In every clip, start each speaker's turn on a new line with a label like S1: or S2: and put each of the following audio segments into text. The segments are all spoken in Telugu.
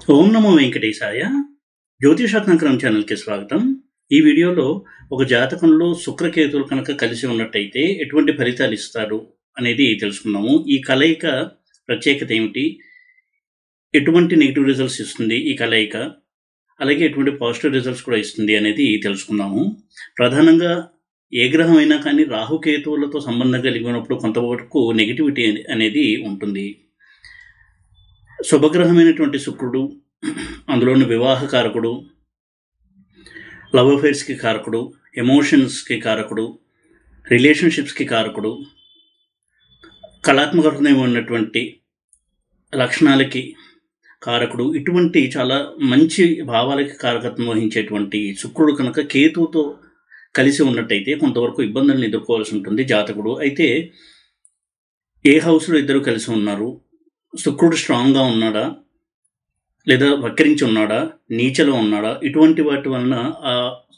S1: ఓం నమో వెంకటేశాయ జ్యోతిషాత్మకరం ఛానల్కి స్వాగతం ఈ వీడియోలో ఒక జాతకంలో శుక్రకేతువులు కనుక కలిసి ఉన్నట్టయితే ఎటువంటి ఫలితాలు ఇస్తారు అనేది తెలుసుకుందాము ఈ కలయిక ప్రత్యేకత ఏమిటి ఎటువంటి నెగిటివ్ రిజల్ట్స్ ఇస్తుంది ఈ కలయిక అలాగే ఎటువంటి పాజిటివ్ రిజల్ట్స్ కూడా ఇస్తుంది అనేది తెలుసుకుందాము ప్రధానంగా ఏ గ్రహం అయినా కానీ రాహుకేతువులతో సంబంధం కలిగి ఉన్నప్పుడు కొంతవరకు నెగిటివిటీ అనేది ఉంటుంది శుభగ్రహమైనటువంటి శుక్రుడు అందులోని వివాహకారకుడు లవ్ అఫైర్స్కి కారకుడు ఎమోషన్స్కి కారకుడు రిలేషన్షిప్స్కి కారకుడు కళాత్మక హృదయం ఉన్నటువంటి లక్షణాలకి కారకుడు ఇటువంటి చాలా మంచి భావాలకి కారకత్వం వహించేటువంటి శుక్రుడు కనుక కేతువుతో కలిసి ఉన్నట్టయితే కొంతవరకు ఇబ్బందులను ఎదుర్కోవాల్సి ఉంటుంది జాతకుడు అయితే ఏ హౌస్లో ఇద్దరు కలిసి ఉన్నారు శుక్రుడు స్ట్రాంగ్గా ఉన్నాడా లేదా వక్రించి ఉన్నాడా నీచలో ఉన్నాడా ఇటువంటి వాటి వలన ఆ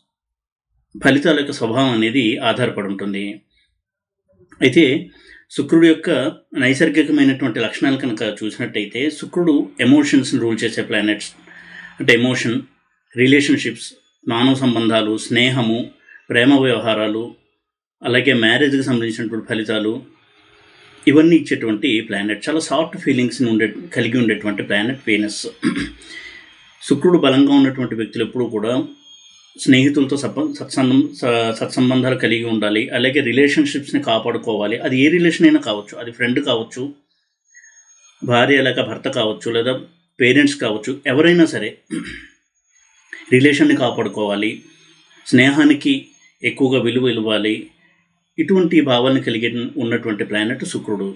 S1: ఫలితాల యొక్క స్వభావం అనేది ఆధారపడి ఉంటుంది అయితే శుక్రుడు యొక్క నైసర్గికమైనటువంటి లక్షణాలు కనుక చూసినట్టయితే శుక్రుడు ఎమోషన్స్ని రూల్ చేసే ప్లానెట్స్ అంటే ఎమోషన్ రిలేషన్షిప్స్ మానవ సంబంధాలు స్నేహము ప్రేమ వ్యవహారాలు అలాగే మ్యారేజ్కి సంబంధించినటువంటి ఫలితాలు ఇవన్నీ ఇచ్చేటువంటి ప్లానెట్ చాలా సాఫ్ట్ ఫీలింగ్స్ని ఉండే కలిగి ఉండేటువంటి ప్లానెట్ వీనస్ శుక్రుడు బలంగా ఉన్నటువంటి వ్యక్తులు ఎప్పుడూ కూడా స్నేహితులతో సప సత్సంబం సత్సంబంధాలు కలిగి ఉండాలి అలాగే రిలేషన్షిప్స్ని కాపాడుకోవాలి అది ఏ రిలేషన్ అయినా కావచ్చు అది ఫ్రెండ్ కావచ్చు భార్య లేక భర్త కావచ్చు లేదా పేరెంట్స్ కావచ్చు ఎవరైనా సరే రిలేషన్ని కాపాడుకోవాలి స్నేహానికి ఎక్కువగా విలువ ఇవ్వాలి ఇటువంటి భావాలను కలిగి ఉన్నటువంటి ప్లానెట్ శుక్రుడు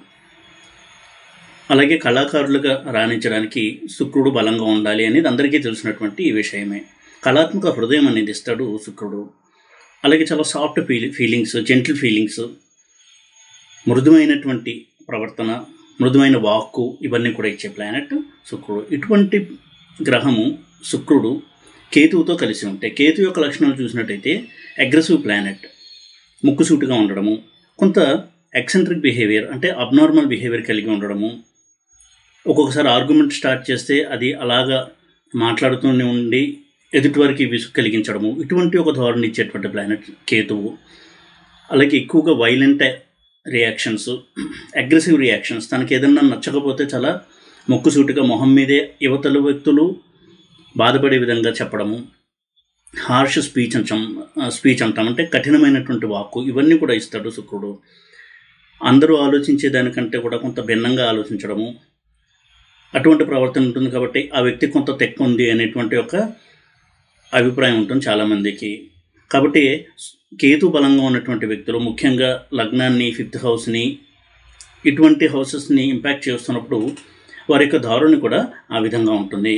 S1: అలాగే కళాకారులుగా రాణించడానికి శుక్రుడు బలంగా ఉండాలి అనేది అందరికీ తెలిసినటువంటి విషయమే కళాత్మక హృదయం అనేది ఇస్తాడు శుక్రుడు అలాగే చాలా సాఫ్ట్ ఫీలి ఫీలింగ్స్ జెంటిల్ ఫీలింగ్స్ మృదువైనటువంటి ప్రవర్తన మృదువైన వాక్కు ఇవన్నీ కూడా ఇచ్చే ప్లానెట్ శుక్రుడు ఇటువంటి గ్రహము శుక్రుడు కేతువుతో కలిసి ఉంటాయి కేతు యొక్క లక్షణాలు చూసినట్టయితే అగ్రెసివ్ ప్లానెట్ ముక్కుసూటిగా ఉండడము కొంత ఎక్సెంట్రిక్ బిహేవియర్ అంటే అబ్నార్మల్ బిహేవియర్ కలిగి ఉండడము ఒక్కొక్కసారి ఆర్గ్యుమెంట్ స్టార్ట్ చేస్తే అది అలాగా మాట్లాడుతూనే ఉండి ఎదుటివారికి విసుగు కలిగించడము ఇటువంటి ఒక ధోరణి ఇచ్చేటువంటి ప్లానెట్ కేతువు అలాగే ఎక్కువగా వైలెంట్ రియాక్షన్స్ అగ్రెసివ్ రియాక్షన్స్ తనకి ఏదన్నా నచ్చకపోతే చాలా మొక్కుసూటిగా మొహం మీదే యువతల వ్యక్తులు బాధపడే విధంగా చెప్పడము హార్ష్ స్పీచ్ అంటాం స్పీచ్ అంటాం అంటే కఠినమైనటువంటి వాక్కు ఇవన్నీ కూడా ఇస్తాడు శుక్రుడు అందరూ ఆలోచించే దానికంటే కూడా కొంత భిన్నంగా ఆలోచించడము అటువంటి ప్రవర్తన ఉంటుంది కాబట్టి ఆ వ్యక్తి కొంత తెక్కు ఉంది అనేటువంటి ఒక అభిప్రాయం ఉంటుంది చాలామందికి కాబట్టి కేతు బలంగా ఉన్నటువంటి వ్యక్తులు ముఖ్యంగా లగ్నాన్ని ఫిఫ్త్ హౌస్ని ఇటువంటి హౌసెస్ని ఇంపాక్ట్ చేస్తున్నప్పుడు వారి యొక్క ధోరణి కూడా ఆ విధంగా ఉంటుంది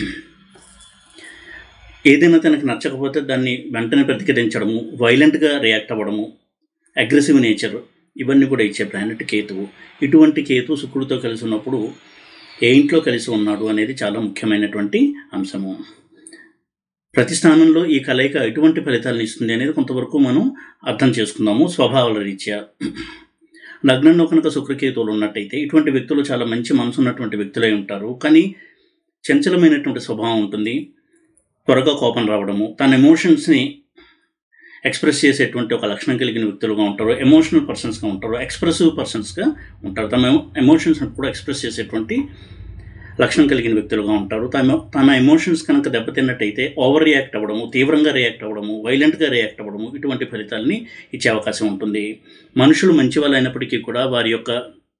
S1: ఏదైనా తనకు నచ్చకపోతే దాన్ని వెంటనే ప్రతిఘటించడము వైలెంట్గా రియాక్ట్ అవ్వడము అగ్రెసివ్ నేచర్ ఇవన్నీ కూడా ఇచ్చే ప్లానెట్ కేతువు ఇటువంటి కేతు శుక్రుడితో కలిసి ఉన్నప్పుడు ఏ ఇంట్లో కలిసి ఉన్నాడు అనేది చాలా ముఖ్యమైనటువంటి అంశము ప్రతి స్థానంలో ఈ కలయిక ఎటువంటి ఫలితాలను ఇస్తుంది అనేది కొంతవరకు మనం అర్థం చేసుకుందాము స్వభావాల రీత్యా లగ్నంలో కనుక శుక్రకేతువులు ఉన్నట్టయితే ఇటువంటి వ్యక్తులు చాలా మంచి మనసు ఉన్నటువంటి వ్యక్తులై ఉంటారు కానీ చంచలమైనటువంటి స్వభావం ఉంటుంది త్వరగా కోపం రావడము తన ఎమోషన్స్ని ఎక్స్ప్రెస్ చేసేటువంటి ఒక లక్షణం కలిగిన వ్యక్తులుగా ఉంటారు ఎమోషనల్ పర్సన్స్గా ఉంటారు ఎక్స్ప్రెసివ్ పర్సన్స్గా ఉంటారు తమ ఎమోషన్స్ కూడా ఎక్స్ప్రెస్ చేసేటువంటి లక్షణం కలిగిన వ్యక్తులుగా ఉంటారు తమ తన ఎమోషన్స్ కనుక దెబ్బతిన్నట్టయితే ఓవర్ రియాక్ట్ అవ్వడము తీవ్రంగా రియాక్ట్ అవ్వడము వైలెంట్గా రియాక్ట్ అవ్వడము ఇటువంటి ఫలితాలని ఇచ్చే అవకాశం ఉంటుంది మనుషులు మంచి వాళ్ళు అయినప్పటికీ కూడా వారి యొక్క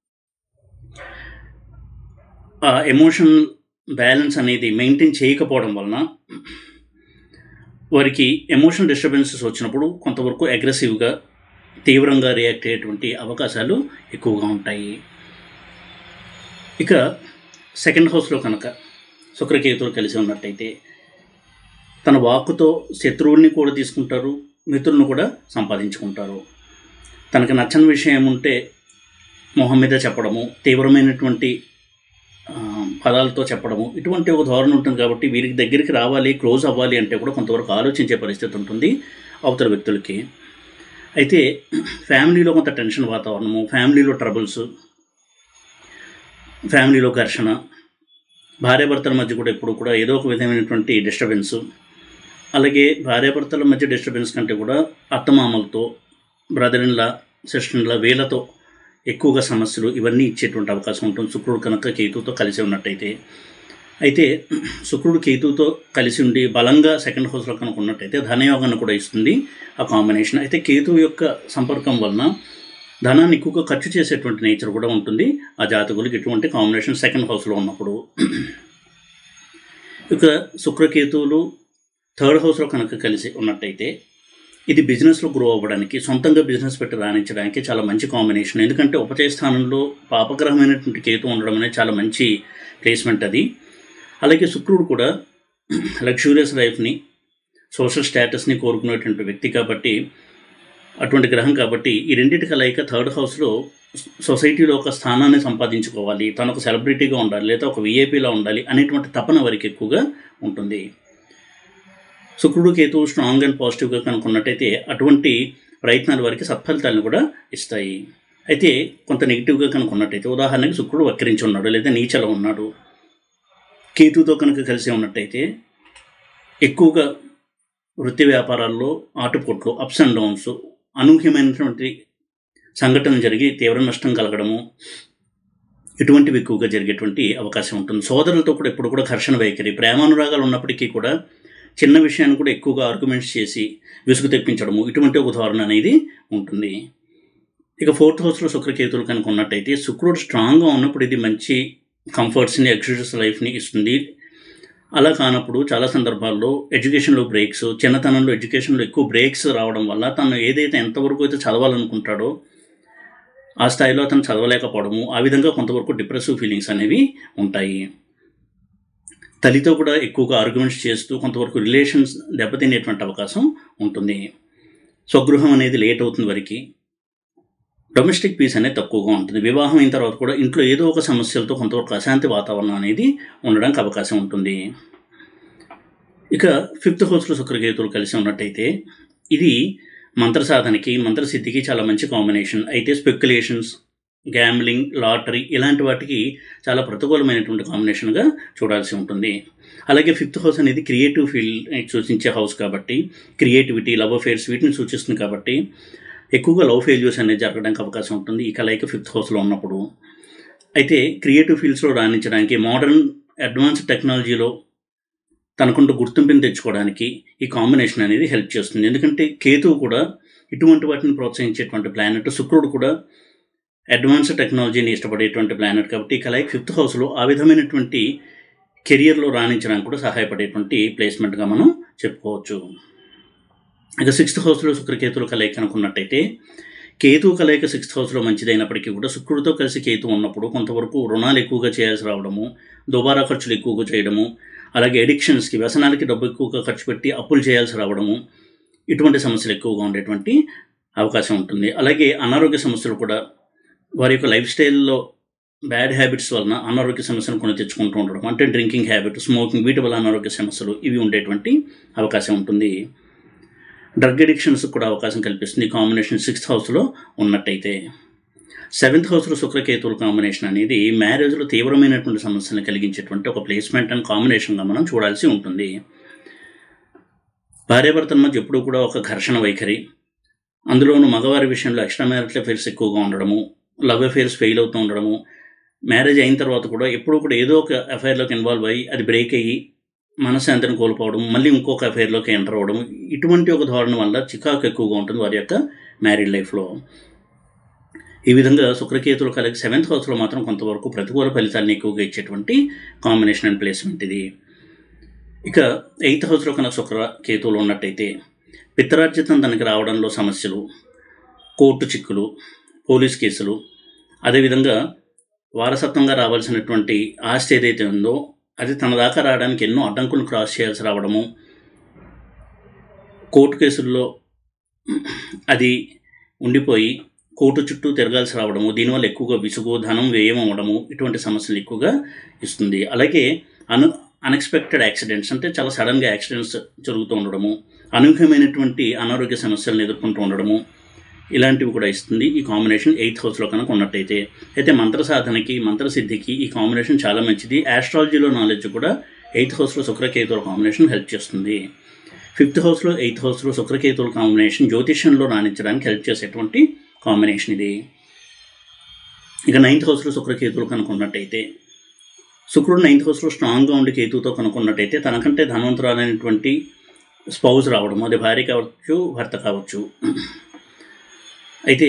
S1: ఎమోషన్ బ్యాలెన్స్ అనేది మెయింటైన్ చేయకపోవడం వలన వారికి ఎమోషనల్ డిస్టర్బెన్సెస్ వచ్చినప్పుడు కొంతవరకు అగ్రెసివ్గా తీవ్రంగా రియాక్ట్ అయ్యేటువంటి అవకాశాలు ఎక్కువగా ఉంటాయి ఇక సెకండ్ హౌస్లో కనుక శుక్రకేతులు కలిసి ఉన్నట్టయితే తన వాక్కుతో శత్రువుల్ని కూడా తీసుకుంటారు మిత్రులను కూడా సంపాదించుకుంటారు తనకు నచ్చని విషయం ఉంటే మొహం మీద చెప్పడము తీవ్రమైనటువంటి పదాలతో చెప్పడము ఇటువంటి ఒక ధోరణి ఉంటుంది కాబట్టి వీరికి దగ్గరికి రావాలి క్లోజ్ అవ్వాలి అంటే కూడా కొంతవరకు ఆలోచించే పరిస్థితి ఉంటుంది అవతల వ్యక్తులకి అయితే ఫ్యామిలీలో కొంత టెన్షన్ వాతావరణము ఫ్యామిలీలో ట్రబుల్స్ ఫ్యామిలీలో ఘర్షణ భార్యాభర్తల మధ్య కూడా ఎప్పుడు కూడా ఏదో ఒక విధమైనటువంటి డిస్టర్బెన్స్ అలాగే భార్యాభర్తల మధ్య డిస్టర్బెన్స్ కంటే కూడా అత్తమామలతో బ్రదర్ ఇన్లా సిస్టర్ ఇన్లా వీళ్ళతో ఎక్కువగా సమస్యలు ఇవన్నీ ఇచ్చేటువంటి అవకాశం ఉంటుంది శుక్రుడు కనుక కేతుతో కలిసి ఉన్నట్టయితే అయితే శుక్రుడు కేతుతో కలిసి ఉండి బలంగా సెకండ్ హౌస్లో కనుక ఉన్నట్టయితే ధనయోగాన్ని కూడా ఇస్తుంది ఆ కాంబినేషన్ అయితే కేతు యొక్క సంపర్కం వలన ధనాన్ని ఎక్కువగా ఖర్చు చేసేటువంటి నేచర్ కూడా ఉంటుంది ఆ జాతకులకి ఇటువంటి కాంబినేషన్ సెకండ్ హౌస్లో ఉన్నప్పుడు ఇక శుక్రకేతువులు థర్డ్ హౌస్లో కనుక కలిసి ఉన్నట్టయితే ఇది బిజినెస్లో గ్రో అవ్వడానికి సొంతంగా బిజినెస్ పెట్టి రాణించడానికి చాలా మంచి కాంబినేషన్ ఎందుకంటే ఉపచయ స్థానంలో పాపగ్రహమైనటువంటి కేతు ఉండడం అనేది చాలా మంచి ప్లేస్మెంట్ అది అలాగే శుక్రుడు కూడా లగ్జూరియస్ లైఫ్ని సోషల్ స్టేటస్ని కోరుకునేటువంటి వ్యక్తి కాబట్టి అటువంటి గ్రహం కాబట్టి ఈ రెండింటి కలయిక థర్డ్ హౌస్లో సొసైటీలో ఒక స్థానాన్ని సంపాదించుకోవాలి తను ఒక సెలబ్రిటీగా ఉండాలి లేదా ఒక విఐపీలా ఉండాలి అనేటువంటి తపన వారికి ఎక్కువగా ఉంటుంది శుక్రుడు కేతువు స్ట్రాంగ్ అండ్ పాజిటివ్గా కనుక్కున్నట్టయితే అటువంటి ప్రయత్నాలు వారికి సత్ఫలితాలను కూడా ఇస్తాయి అయితే కొంత నెగిటివ్గా కనుక్కున్నట్టయితే ఉదాహరణకి శుక్రుడు వక్రించి ఉన్నాడు లేదా నీచలో ఉన్నాడు కేతుతో కనుక కలిసి ఉన్నట్టయితే ఎక్కువగా వృత్తి వ్యాపారాల్లో ఆటుపోట్లు అప్స్ అండ్ డౌన్స్ అనూహ్యమైనటువంటి సంఘటన జరిగి తీవ్ర నష్టం కలగడము ఇటువంటివి ఎక్కువగా జరిగేటువంటి అవకాశం ఉంటుంది సోదరులతో కూడా ఎప్పుడు కూడా ఘర్షణ వైఖరి ప్రేమానురాగాలు ఉన్నప్పటికీ కూడా చిన్న విషయాన్ని కూడా ఎక్కువగా ఆర్గ్యుమెంట్స్ చేసి విసుగు తెప్పించడము ఇటువంటి ఒక ధోరణ అనేది ఉంటుంది ఇక ఫోర్త్ హౌస్లో శుక్రకేతులు కనుక ఉన్నట్టయితే శుక్రుడు స్ట్రాంగ్గా ఉన్నప్పుడు ఇది మంచి కంఫర్ట్స్ని ఎక్స్క్యూజెస్ లైఫ్ని ఇస్తుంది అలా కానప్పుడు చాలా సందర్భాల్లో ఎడ్యుకేషన్లో బ్రేక్స్ చిన్నతనంలో ఎడ్యుకేషన్లో ఎక్కువ బ్రేక్స్ రావడం వల్ల తను ఏదైతే ఎంతవరకు అయితే చదవాలనుకుంటాడో ఆ స్థాయిలో అతను చదవలేకపోవడము ఆ విధంగా కొంతవరకు డిప్రెసివ్ ఫీలింగ్స్ అనేవి ఉంటాయి తల్లితో కూడా ఎక్కువగా ఆర్గ్యుమెంట్స్ చేస్తూ కొంతవరకు రిలేషన్స్ దెబ్బతినేటువంటి అవకాశం ఉంటుంది స్వగృహం అనేది లేట్ అవుతుంది వరకు డొమెస్టిక్ పీస్ అనేది తక్కువగా ఉంటుంది వివాహం అయిన తర్వాత కూడా ఇంట్లో ఏదో ఒక సమస్యలతో కొంతవరకు అశాంతి వాతావరణం అనేది ఉండడానికి అవకాశం ఉంటుంది ఇక ఫిఫ్త్ హౌస్లో శుక్రకేతులు కలిసి ఉన్నట్టయితే ఇది మంత్ర సాధనకి మంత్రసిద్ధికి చాలా మంచి కాంబినేషన్ అయితే స్పెక్యులేషన్స్ గ్యామ్లింగ్ లాటరీ ఇలాంటి వాటికి చాలా ప్రతికూలమైనటువంటి కాంబినేషన్గా చూడాల్సి ఉంటుంది అలాగే ఫిఫ్త్ హౌస్ అనేది క్రియేటివ్ ఫీల్డ్ సూచించే హౌస్ కాబట్టి క్రియేటివిటీ లవ్ అఫేర్స్ వీటిని సూచిస్తుంది కాబట్టి ఎక్కువగా లవ్ ఫెయిల్యూర్స్ అనేది జరగడానికి అవకాశం ఉంటుంది ఈ కలయిక ఫిఫ్త్ హౌస్లో ఉన్నప్పుడు అయితే క్రియేటివ్ ఫీల్డ్స్లో రాణించడానికి మోడర్న్ అడ్వాన్స్ టెక్నాలజీలో తనకుంటూ గుర్తింపుని తెచ్చుకోవడానికి ఈ కాంబినేషన్ అనేది హెల్ప్ చేస్తుంది ఎందుకంటే కేతువు కూడా ఇటువంటి వాటిని ప్రోత్సహించేటువంటి ప్లానెట్ శుక్రుడు కూడా అడ్వాన్స్ టెక్నాలజీని ఇష్టపడేటువంటి ప్లానెట్ కాబట్టి ఈ కలయిక ఫిఫ్త్ హౌస్లో ఆ విధమైనటువంటి కెరియర్లో రాణించడానికి కూడా సహాయపడేటువంటి ప్లేస్మెంట్గా మనం చెప్పుకోవచ్చు ఇక సిక్స్త్ హౌస్లో శుక్రకేతులు కలయిక అనుకున్నట్టయితే కేతు కలయిక సిక్స్త్ హౌస్లో మంచిదైనప్పటికీ కూడా శుక్రుడితో కలిసి కేతు ఉన్నప్పుడు కొంతవరకు రుణాలు ఎక్కువగా చేయాల్సి రావడము దుబారా ఖర్చులు ఎక్కువగా చేయడము అలాగే ఎడిక్షన్స్కి వ్యసనాలకి డబ్బు ఎక్కువగా ఖర్చు పెట్టి అప్పులు చేయాల్సి రావడము ఇటువంటి సమస్యలు ఎక్కువగా ఉండేటువంటి అవకాశం ఉంటుంది అలాగే అనారోగ్య సమస్యలు కూడా వారి యొక్క లైఫ్ స్టైల్లో బ్యాడ్ హ్యాబిట్స్ వలన అనారోగ్య సమస్యలు కొని తెచ్చుకుంటూ ఉండడం అంటే డ్రింకింగ్ హ్యాబిట్ స్మోకింగ్ వీటి వల్ల అనారోగ్య సమస్యలు ఇవి ఉండేటువంటి అవకాశం ఉంటుంది డ్రగ్ అడిక్షన్స్ కూడా అవకాశం కల్పిస్తుంది ఈ కాంబినేషన్ సిక్స్త్ హౌస్లో ఉన్నట్టయితే సెవెంత్ హౌస్లో శుక్రకేతువుల కాంబినేషన్ అనేది మ్యారేజ్లో తీవ్రమైనటువంటి సమస్యలను కలిగించేటువంటి ఒక ప్లేస్మెంట్ అండ్ కాంబినేషన్గా మనం చూడాల్సి ఉంటుంది భార్యాభర్తల మధ్య ఎప్పుడూ కూడా ఒక ఘర్షణ వైఖరి అందులోనూ మగవారి విషయంలో ఎక్స్ట్రా మ్యారిటల్ అఫేర్స్ ఎక్కువగా ఉండడము లవ్ అఫేర్స్ ఫెయిల్ అవుతూ ఉండడము మ్యారేజ్ అయిన తర్వాత కూడా ఎప్పుడూ కూడా ఏదో ఒక అఫైర్లోకి ఇన్వాల్వ్ అయ్యి అది బ్రేక్ అయ్యి మనశ్శాంతిని కోల్పోవడం మళ్ళీ ఇంకొక అఫైర్లోకి ఎంటర్ అవ్వడం ఇటువంటి ఒక ధోరణి వల్ల చికాకు ఎక్కువగా ఉంటుంది వారి యొక్క మ్యారీడ్ లైఫ్లో ఈ విధంగా శుక్రకేతులు కలిగి సెవెంత్ హౌస్లో మాత్రం కొంతవరకు ప్రతికూల ఫలితాలను ఎక్కువగా ఇచ్చేటువంటి కాంబినేషన్ అండ్ ప్లేస్మెంట్ ఇది ఇక ఎయిత్ హౌస్లో కనుక శుక్ర కేతువులు ఉన్నట్టయితే పిత్తరార్జితం తనకి రావడంలో సమస్యలు కోర్టు చిక్కులు పోలీస్ కేసులు అదేవిధంగా వారసత్వంగా రావాల్సినటువంటి ఆస్తి ఏదైతే ఉందో అది తన దాకా రావడానికి ఎన్నో అడ్డంకులు క్రాస్ చేయాల్సి రావడము కోర్టు కేసుల్లో అది ఉండిపోయి కోర్టు చుట్టూ తిరగాల్సి రావడము దీనివల్ల ఎక్కువగా విసుగు ధనం వ్యయం అవ్వడము ఇటువంటి సమస్యలు ఎక్కువగా ఇస్తుంది అలాగే అను అన్ఎక్స్పెక్టెడ్ యాక్సిడెంట్స్ అంటే చాలా సడన్గా యాక్సిడెంట్స్ జరుగుతూ ఉండడము అనూహ్యమైనటువంటి అనారోగ్య సమస్యలను ఎదుర్కొంటూ ఉండడము ఇలాంటివి కూడా ఇస్తుంది ఈ కాంబినేషన్ ఎయిత్ హౌస్లో కనుక ఉన్నట్టయితే అయితే మంత్ర సాధనకి మంత్రసిద్ధికి ఈ కాంబినేషన్ చాలా మంచిది ఆస్ట్రాలజీలో నాలెడ్జ్ కూడా ఎయిత్ హౌస్లో శుక్రకేతువుల కాంబినేషన్ హెల్ప్ చేస్తుంది ఫిఫ్త్ హౌస్లో ఎయిత్ హౌస్లో శుక్రకేతువుల కాంబినేషన్ జ్యోతిష్యంలో రాణించడానికి హెల్ప్ చేసేటువంటి కాంబినేషన్ ఇది ఇక నైన్త్ హౌస్లో శుక్రకేతువులు కనుక్కున్నట్టయితే శుక్రుడు నైన్త్ హౌస్లో స్ట్రాంగ్గా ఉండి కేతువుతో కనుక్కున్నట్టయితే తనకంటే ధనవంతురాలైనటువంటి స్పౌజ్ రావడం అది భార్య కావచ్చు భర్త కావచ్చు అయితే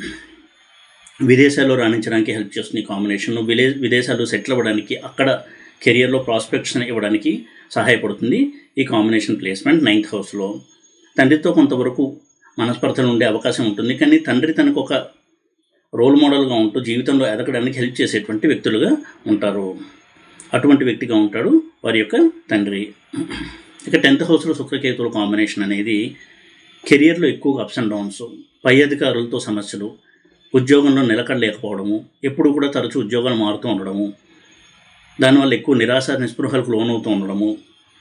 S1: విదేశాల్లో రాణించడానికి హెల్ప్ చేస్తుంది ఈ కాంబినేషన్ విలే విదేశాల్లో సెటిల్ అవ్వడానికి అక్కడ కెరియర్లో ప్రాస్పెక్ట్స్ని ఇవ్వడానికి సహాయపడుతుంది ఈ కాంబినేషన్ ప్లేస్మెంట్ నైన్త్ హౌస్లో తండ్రితో కొంతవరకు మనస్పర్ధలు ఉండే అవకాశం ఉంటుంది కానీ తండ్రి తనకు ఒక రోల్ మోడల్గా ఉంటూ జీవితంలో ఎదగడానికి హెల్ప్ చేసేటువంటి వ్యక్తులుగా ఉంటారు అటువంటి వ్యక్తిగా ఉంటాడు వారి యొక్క తండ్రి ఇక టెన్త్ హౌస్లో శుక్రకేతువుల కాంబినేషన్ అనేది కెరియర్లో ఎక్కువగా అప్స్ అండ్ డౌన్స్ పై అధికారులతో సమస్యలు ఉద్యోగంలో నిలకడలేకపోవడము ఎప్పుడు కూడా తరచూ ఉద్యోగాలు మారుతూ ఉండడము దానివల్ల ఎక్కువ నిరాశ నిస్పృహలకు లోనవుతూ ఉండడము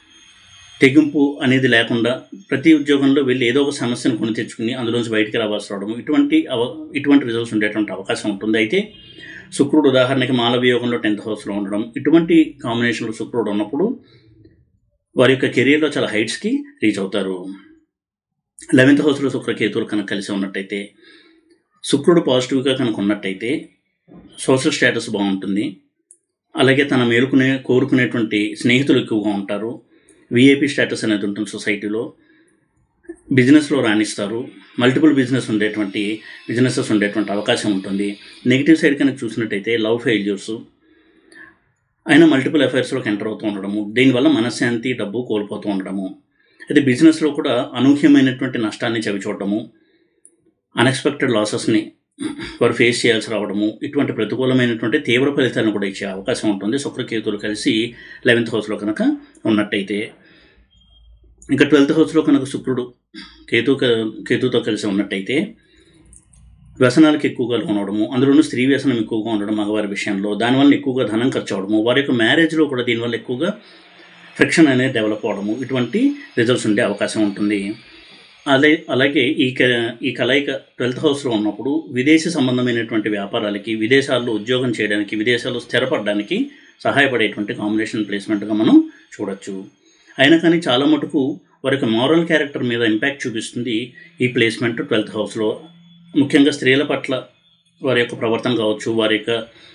S1: తెగింపు అనేది లేకుండా ప్రతి ఉద్యోగంలో వెళ్ళి ఏదో ఒక సమస్యను కొని తెచ్చుకుని అందులోంచి బయటికి రావాల్సి రావడం ఇటువంటి అవ ఇటువంటి రిజల్ట్స్ ఉండేటువంటి అవకాశం ఉంటుంది అయితే శుక్రుడు ఉదాహరణకి మాలవియోగంలో టెన్త్ హౌస్లో ఉండడం ఇటువంటి కాంబినేషన్లో శుక్రుడు ఉన్నప్పుడు వారి యొక్క కెరీర్లో చాలా హైట్స్కి రీచ్ అవుతారు లెవెన్త్ హౌస్లో శుక్రకేతువులు కనుక కలిసి ఉన్నట్టయితే శుక్రుడు పాజిటివ్గా కనుక ఉన్నట్టయితే సోషల్ స్టేటస్ బాగుంటుంది అలాగే తన మేలుకునే కోరుకునేటువంటి స్నేహితులు ఎక్కువగా ఉంటారు విఐపి స్టేటస్ అనేది ఉంటుంది సొసైటీలో బిజినెస్లో రాణిస్తారు మల్టిపుల్ బిజినెస్ ఉండేటువంటి బిజినెసెస్ ఉండేటువంటి అవకాశం ఉంటుంది నెగిటివ్ సైడ్ కనుక చూసినట్టయితే లవ్ ఫెయిల్యూర్స్ అయినా మల్టిపుల్ అఫైర్స్లోకి ఎంటర్ అవుతూ ఉండడము దీనివల్ల మనశ్శాంతి డబ్బు కోల్పోతూ ఉండడము అయితే బిజినెస్లో కూడా అనూహ్యమైనటువంటి నష్టాన్ని చవిచూడటము అన్ఎక్స్పెక్టెడ్ లాసెస్ని వారు ఫేస్ చేయాల్సి రావడము ఇటువంటి ప్రతికూలమైనటువంటి తీవ్ర ఫలితాలను కూడా ఇచ్చే అవకాశం ఉంటుంది శుక్రకేతులు కలిసి లెవెన్త్ హౌస్లో కనుక ఉన్నట్టయితే ఇంకా ట్వెల్త్ హౌస్లో కనుక శుక్రుడు కేతు కేతుతో కలిసి ఉన్నట్టయితే వ్యసనాలకు ఎక్కువగా లోనవడము అందులోనూ స్త్రీ వ్యసనం ఎక్కువగా ఉండడం మగవారి విషయంలో దానివల్ల ఎక్కువగా ధనం ఖర్చు అవడము వారి యొక్క మ్యారేజ్లో కూడా దీనివల్ల ఎక్కువగా ఫ్రిక్షన్ అనేది డెవలప్ అవడము ఇటువంటి రిజల్ట్స్ ఉండే అవకాశం ఉంటుంది అదే అలాగే ఈ క ఈ కలయిక ట్వెల్త్ హౌస్లో ఉన్నప్పుడు విదేశీ సంబంధమైనటువంటి వ్యాపారాలకి విదేశాల్లో ఉద్యోగం చేయడానికి విదేశాల్లో స్థిరపడడానికి సహాయపడేటువంటి కాంబినేషన్ ప్లేస్మెంట్గా మనం చూడొచ్చు అయినా కానీ చాలా మటుకు వారి యొక్క మారల్ క్యారెక్టర్ మీద ఇంపాక్ట్ చూపిస్తుంది ఈ ప్లేస్మెంట్ ట్వెల్త్ హౌస్లో ముఖ్యంగా స్త్రీల పట్ల వారి యొక్క ప్రవర్తన కావచ్చు వారి యొక్క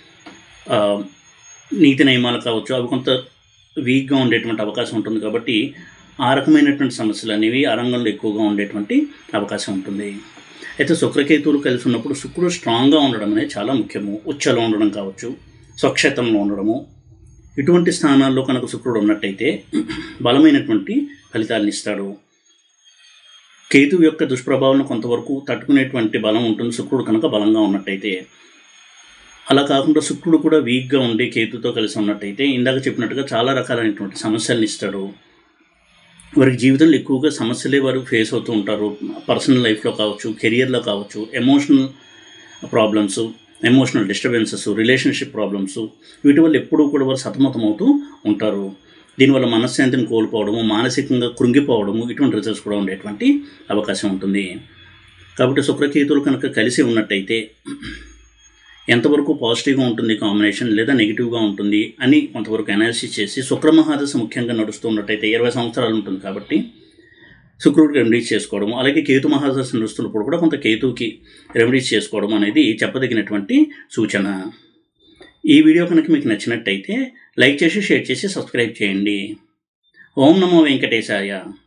S1: ఆ, నీతి నియమాలు కావచ్చు అవి కొంత వీక్గా ఉండేటువంటి అవకాశం ఉంటుంది కాబట్టి ఆ రకమైనటువంటి సమస్యలు అనేవి ఆ రంగంలో ఎక్కువగా ఉండేటువంటి అవకాశం ఉంటుంది అయితే శుక్రకేతువులు కలిసి ఉన్నప్పుడు శుక్రుడు స్ట్రాంగ్గా ఉండడం అనేది చాలా ముఖ్యము ఉచ్చలో ఉండడం కావచ్చు స్వక్షేత్రంలో ఉండడము ఇటువంటి స్థానాల్లో కనుక శుక్రుడు ఉన్నట్టయితే బలమైనటువంటి ఫలితాలను ఇస్తాడు కేతు యొక్క దుష్ప్రభావం కొంతవరకు తట్టుకునేటువంటి బలం ఉంటుంది శుక్రుడు కనుక బలంగా ఉన్నట్టయితే అలా కాకుండా శుక్రుడు కూడా వీక్గా ఉండి కేతుతో కలిసి ఉన్నట్టయితే ఇందాక చెప్పినట్టుగా చాలా రకాలైనటువంటి సమస్యలను ఇస్తాడు వారికి జీవితంలో ఎక్కువగా సమస్యలే వారు ఫేస్ అవుతూ ఉంటారు పర్సనల్ లైఫ్లో కావచ్చు కెరియర్లో కావచ్చు emotional problems emotional disturbances relationship problems వీటి వల్ల ఎప్పుడూ కూడా వారు సతమతమవుతూ ఉంటారు దీనివల్ల మనశ్శాంతిని కోల్పోవడము మానసికంగా కృంగిపోవడము ఇటువంటి రిజల్ట్స్ కూడా ఉండేటువంటి అవకాశం ఉంటుంది కాబట్టి శుక్రకేతువులు కనుక కలిసి ఉన్నట్టయితే ఎంతవరకు పాజిటివ్గా ఉంటుంది కాంబినేషన్ లేదా నెగిటివ్గా ఉంటుంది అని కొంతవరకు అనాలిసిస్ చేసి శుక్ర మహాదశ ముఖ్యంగా నడుస్తూ ఉన్నట్టయితే ఇరవై సంవత్సరాలు ఉంటుంది కాబట్టి శుక్రుడికి రెమెడీస్ చేసుకోవడం అలాగే కేతు మహాదశ నడుస్తున్నప్పుడు కూడా కొంత కేతువుకి రెమెడీస్ చేసుకోవడం అనేది చెప్పదగినటువంటి సూచన ఈ వీడియో కనుక మీకు నచ్చినట్టయితే లైక్ చేసి షేర్ చేసి సబ్స్క్రైబ్ చేయండి ఓం నమో వెంకటేశాయ